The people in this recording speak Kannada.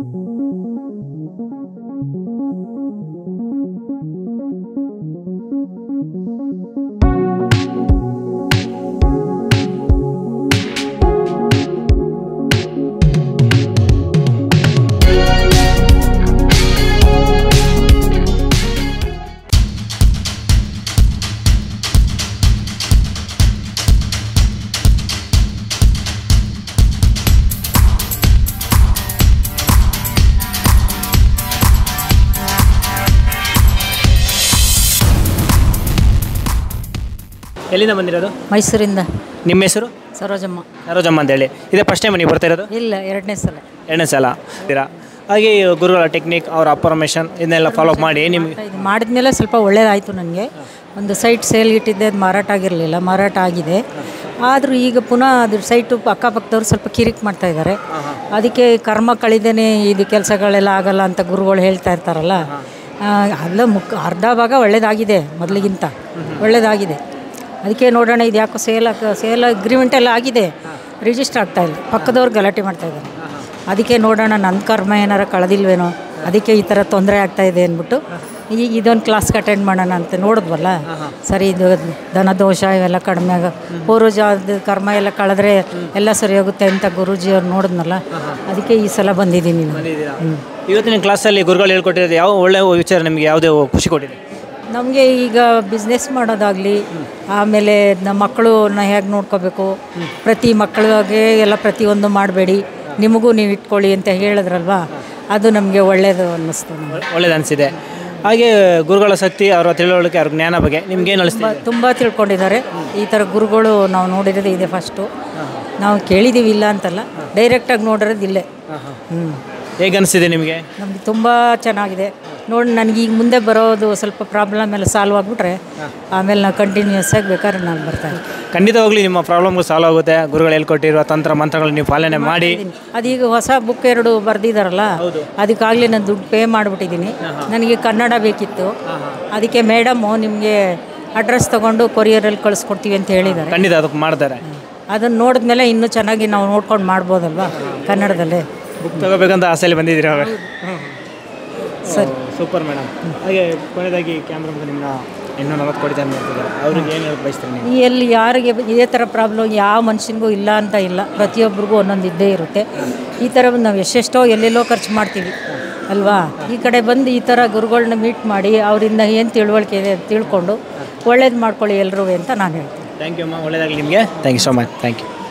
ಎಲ್ಲಿಂದ ಬಂದಿರೋದು ಮೈಸೂರಿಂದ ನಿಮ್ಮ ಹೆಸರು ಸರೋಜಮ್ಮ ಸರೋಜಮ್ಮ ಅಂತೇಳಿ ಇದೇ ಫಸ್ಟ್ ಟೈಮ್ ನೀವು ಬರ್ತಾ ಇರೋದು ಇಲ್ಲ ಎರಡನೇ ಸಲ ಎರಡನೇ ಸಲ ಇದ್ದೀರಾ ಹಾಗೆ ಈ ಗುರುಗಳ ಟೆಕ್ನಿಕ್ ಅವರ ಅಪರ್ಮೇಷನ್ ಇದನ್ನೆಲ್ಲ ಫಾಲೋ ಮಾಡಿ ನಿಮಗೆ ಇದು ಮಾಡಿದ್ಮೇಲೆ ಸ್ವಲ್ಪ ಒಳ್ಳೇದಾಯಿತು ನನಗೆ ಒಂದು ಸೈಟ್ ಸೇಲ್ ಇಟ್ಟಿದ್ದೆ ಅದು ಮಾರಾಟ ಆಗಿರಲಿಲ್ಲ ಮಾರಾಟ ಆಗಿದೆ ಆದರೂ ಈಗ ಪುನಃ ಅದ್ರ ಸೈಟು ಅಕ್ಕಪಕ್ಕದವ್ರು ಸ್ವಲ್ಪ ಕಿರಿಕ್ ಮಾಡ್ತಾ ಇದ್ದಾರೆ ಅದಕ್ಕೆ ಕರ್ಮ ಕಳಿದೇನೆ ಇದು ಕೆಲಸಗಳೆಲ್ಲ ಆಗಲ್ಲ ಅಂತ ಗುರುಗಳು ಹೇಳ್ತಾ ಇರ್ತಾರಲ್ಲ ಆ, ಅಲ್ಲ ಮುಕ್ ಅರ್ಧ ಭಾಗ ಒಳ್ಳೇದಾಗಿದೆ ಮೊದಲಿಗಿಂತ ಒಳ್ಳೇದಾಗಿದೆ ಅದಕ್ಕೆ ನೋಡೋಣ ಇದು ಯಾಕೋ ಸೇಲ್ ಸೇಲ್ ಅಗ್ರಿಮೆಂಟ್ ಎಲ್ಲ ಆಗಿದೆ ರಿಜಿಸ್ಟರ್ ಆಗ್ತಾ ಇಲ್ಲ ಪಕ್ಕದವ್ರು ಗಲಾಟೆ ಮಾಡ್ತಾ ಇದ್ದಾರೆ ಅದಕ್ಕೆ ನೋಡೋಣ ನನ್ನ ಕರ್ಮ ಏನಾರ ಕಳೆದಿಲ್ವೇನೋ ಅದಕ್ಕೆ ಈ ಥರ ತೊಂದರೆ ಆಗ್ತಾ ಇದೆ ಅಂದ್ಬಿಟ್ಟು ಈಗ ಇದೊಂದು ಕ್ಲಾಸ್ಗೆ ಅಟೆಂಡ್ ಮಾಡೋಣ ಅಂತ ನೋಡಿದ್ವಲ್ಲ ಸರಿ ಇದು ಧನದೋಷ ಇವೆಲ್ಲ ಕಡಿಮೆ ಆಗ ಪೂರ್ವಜದ ಕರ್ಮ ಎಲ್ಲ ಕಳೆದ್ರೆ ಎಲ್ಲ ಸರಿ ಹೋಗುತ್ತೆ ಅಂತ ಗುರೂಜಿ ಅವ್ರು ನೋಡಿದ್ನಲ್ಲ ಅದಕ್ಕೆ ಈ ಸಲ ಬಂದಿದ್ದೀನಿ ನಾನು ಹ್ಞೂ ಇವತ್ತಿನ ಕ್ಲಾಸಲ್ಲಿ ಗುರುಗಳು ಹೇಳ್ಕೊಟ್ಟಿರೋದು ಯಾವ ಒಳ್ಳೆ ವಿಚಾರ ನಿಮಗೆ ಯಾವುದೇ ಖುಷಿ ಕೊಟ್ಟಿದೆ ನಮಗೆ ಈಗ ಬಿಸ್ನೆಸ್ ಮಾಡೋದಾಗಲಿ ಆಮೇಲೆ ನಮ್ಮ ಮಕ್ಕಳನ್ನ ಹೇಗೆ ನೋಡ್ಕೋಬೇಕು ಪ್ರತಿ ಮಕ್ಕಳಿಗೆ ಎಲ್ಲ ಪ್ರತಿಯೊಂದು ಮಾಡಬೇಡಿ ನಿಮಗೂ ನೀವು ಇಟ್ಕೊಳ್ಳಿ ಅಂತ ಹೇಳಿದ್ರಲ್ವಾ ಅದು ನಮಗೆ ಒಳ್ಳೆಯದು ಅನ್ನಿಸ್ತು ನಮಗೆ ಒಳ್ಳೇದು ಅನಿಸಿದೆ ಹಾಗೆ ಗುರುಗಳ ಶಕ್ತಿ ಅವರ ತಿಳುವಳಿಕೆ ಅವ್ರ ಜ್ಞಾನ ಬಗ್ಗೆ ನಿಮ್ಗೆ ಏನು ಅನಿಸ್ತಿದೆ ತುಂಬ ತಿಳ್ಕೊಂಡಿದ್ದಾರೆ ಈ ಥರ ಗುರುಗಳು ನಾವು ನೋಡಿರೋದು ಇದೆ ಫಸ್ಟು ನಾವು ಕೇಳಿದ್ದೀವಿ ಇಲ್ಲ ಅಂತಲ್ಲ ಡೈರೆಕ್ಟಾಗಿ ನೋಡಿರೋದು ಇಲ್ಲೇ ಹ್ಞೂ ಹೇಗೆ ಅನಿಸ್ತಿದೆ ನಿಮಗೆ ನಮಗೆ ತುಂಬ ಚೆನ್ನಾಗಿದೆ ನೋಡಿ ನನಗೆ ಈಗ ಮುಂದೆ ಬರೋದು ಸ್ವಲ್ಪ ಪ್ರಾಬ್ಲಮ್ ಎಲ್ಲ ಸಾಲ್ವ್ ಆಗಿಬಿಟ್ರೆ ಆಮೇಲೆ ನಾವು ಕಂಟಿನ್ಯೂಸ್ ಆಗಿ ಬೇಕಾದ್ರೆ ನಾನು ಬರ್ತಾನೆ ಖಂಡಿತವಾಗ್ಲೂ ನಿಮ್ಮ ಪ್ರಾಬ್ಲಮ್ಗಳು ಸಾಲ್ವ್ ಆಗುತ್ತೆ ಗುರುಗಳು ಹೇಳ್ಕೊಟ್ಟಿರುವ ತಂತ್ರ ಮಂತ್ರಗಳು ನೀವು ಪಾಲನೆ ಮಾಡಿ ಅದೀಗ ಹೊಸ ಬುಕ್ ಎರಡು ಬರೆದಿದ್ದಾರಲ್ಲ ಅದಕ್ಕಾಗಲೇ ನಾನು ದುಡ್ಡು ಪೇ ಮಾಡಿಬಿಟ್ಟಿದ್ದೀನಿ ನನಗೆ ಕನ್ನಡ ಬೇಕಿತ್ತು ಅದಕ್ಕೆ ಮೇಡಮು ನಿಮಗೆ ಅಡ್ರೆಸ್ ತೊಗೊಂಡು ಕೊರಿಯರಲ್ಲಿ ಕಳಿಸ್ಕೊಡ್ತೀವಿ ಅಂತ ಹೇಳಿದ್ದಾರೆ ಖಂಡಿತ ಅದಕ್ಕೆ ಮಾಡ್ತಾರೆ ಅದನ್ನು ನೋಡಿದ್ಮೇಲೆ ಇನ್ನೂ ಚೆನ್ನಾಗಿ ನಾವು ನೋಡ್ಕೊಂಡು ಮಾಡ್ಬೋದಲ್ವಾ ಕನ್ನಡದಲ್ಲೇ ಬುಕ್ ತಗೋಬೇಕಂತ ಆಸೆಯಲ್ಲಿ ಬಂದಿದ್ದೀರಿ ಅವಾಗ ಸರಿ ಸೂಪರ್ ಮೇಡಮ್ ಹಾಗೆ ಕೊನೆಯದಾಗಿ ಕ್ಯಾಮ್ರಾ ನಿಮ್ಮನ್ನ ಇನ್ನೂ ನಲವತ್ತು ಕೋಟಿ ಜನ ನೋಡ್ತಿದ್ದಾರೆ ಅವ್ರಿಗೆ ಏನು ಹೇಳಕ್ಕೆ ಬಯಸ್ತೀರಿ ನೀವು ಈ ಎಲ್ಲಿ ಯಾರಿಗೆ ಇದೇ ಥರ ಪ್ರಾಬ್ಲಮ್ ಯಾವ ಮನುಷ್ಯನಿಗೂ ಇಲ್ಲ ಅಂತ ಇಲ್ಲ ಪ್ರತಿಯೊಬ್ಬರಿಗೂ ಒಂದೊಂದು ಇದ್ದೇ ಇರುತ್ತೆ ಈ ಥರ ನಾವು ಎಷ್ಟೆಷ್ಟೋ ಎಲ್ಲೆಲ್ಲೋ ಖರ್ಚು ಮಾಡ್ತೀವಿ ಅಲ್ವಾ ಈ ಕಡೆ ಬಂದು ಈ ಥರ ಗುರುಗಳನ್ನ ಮೀಟ್ ಮಾಡಿ ಅವರಿಂದ ಏನು ತಿಳುವಳಿಕೆ ಇದೆ ಅಂತ ತಿಳ್ಕೊಂಡು ಒಳ್ಳೇದು ಮಾಡ್ಕೊಳ್ಳಿ ಎಲ್ಲರೂ ಅಂತ ನಾನು ಹೇಳ್ತೀನಿ ಥ್ಯಾಂಕ್ ಯು ಅಮ್ಮ ಒಳ್ಳೆಯದಾಗಲಿ ನಿಮಗೆ thank you so much thank you